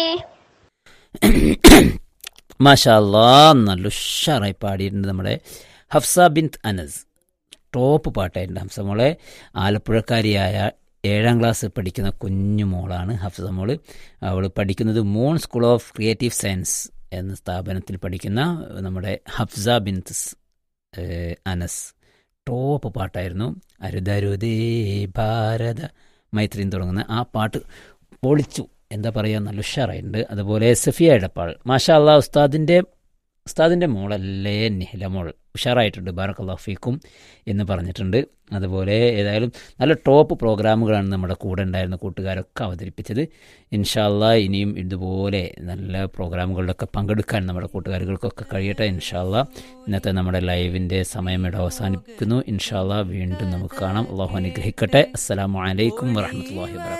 മാഷാ അല്ലാ നല്ല ഉഷാറായി പാടിയിട്ടുണ്ട് നമ്മുടെ ഹഫ്സ ബിന്ത് അനസ് ടോപ്പ് പാട്ടായിട്ടുണ്ട് ഹഫ്സ മോളെ ആലപ്പുഴക്കാരിയായ ഏഴാം ക്ലാസ് പഠിക്കുന്ന കുഞ്ഞു മോളാണ് ഹഫ്സ മോള് അവൾ പഠിക്കുന്നത് Mon school of creative science എന്ന സ്ഥാപനത്തിൽ പഠിക്കുന്ന നമ്മുടെ ഹഫ്സ ബിന്ത് സ്, ഏഹ്, അനസ് ടോപ്പ് പാട്ടായിരുന്നു അരുതരുതേ ഭാരത മൈത്രിയും തുടങ്ങുന്ന ആ പാട്ട് പൊളിച്ചു എന്താ പറയുക നല്ല ഉഷാറായിട്ടുണ്ട് അതുപോലെ സഫിയ എടപ്പാൾ മാഷാ അല്ലാ ഉസ്താദിൻ്റെ ഉസ്താദിൻ്റെ മോളല്ലേ നിഹില മോൾ ഉഷാറായിട്ടുണ്ട് ബാറക്കല്ലാ ഫീക്കും എന്ന് പറഞ്ഞിട്ടുണ്ട് അതുപോലെ ഏതായാലും നല്ല ടോപ്പ് പ്രോഗ്രാമുകളാണ് നമ്മുടെ കൂടെ ഉണ്ടായിരുന്ന കൂട്ടുകാരൊക്കെ അവതരിപ്പിച്ചത് ഇൻഷാല്ല ഇനിയും ഇതുപോലെ നല്ല പ്രോഗ്രാമുകളിലൊക്കെ പങ്കെടുക്കാൻ നമ്മുടെ കൂട്ടുകാരികൾക്കൊക്കെ കഴിയട്ടെ ഇൻഷാല്ല ഇന്നത്തെ നമ്മുടെ ലൈവിൻ്റെ സമയം ഇവിടെ അവസാനിപ്പിക്കുന്നു ഇൻഷാല്ല വീണ്ടും നമുക്ക് കാണാം അള്ളാഹു അനുഗ്രഹിക്കട്ടെ അസ്സലാമു അലൈക്കും വറഹമത്തല്ലാഹി വാബർക്കാത്തു